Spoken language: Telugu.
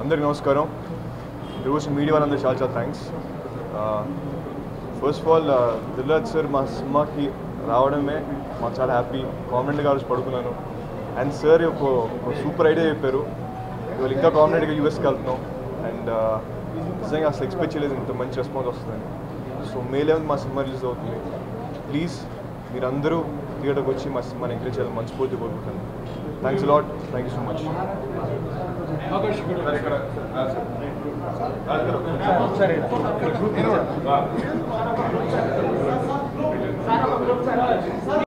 అందరికి నమస్కారం ఈరోజు మీడియా వాళ్ళందరూ చాలా చాలా thanks first of all Dil Raj sir మా సినిమాకి రావడమే మాకు చాలా హ్యాపీ కాన్ఫిడెంట్గా రోజు పడుకున్నాను అండ్ సార్ ఒక సూపర్ ఐడియా చెప్పారు ఇవాళ ఇంకా కాన్ఫిడెంట్గా యూఎస్కి వెళ్తున్నాం అండ్ నిజంగా అసలు ఎక్స్పెక్ట్ చేయలేదు ఇంత మంచి రెస్పాన్స్ వస్తుందని సో మే లెవెన్ మా సినిమా రిలీజ్ అవుతుంది ప్లీజ్ మీరందరూ థియేటర్కి వచ్చి మా సినిమాని ఎంకరేజ్ చేయాలని మనస్ఫూర్తి కోరుకుంటాను thanks lot thank you so much సరే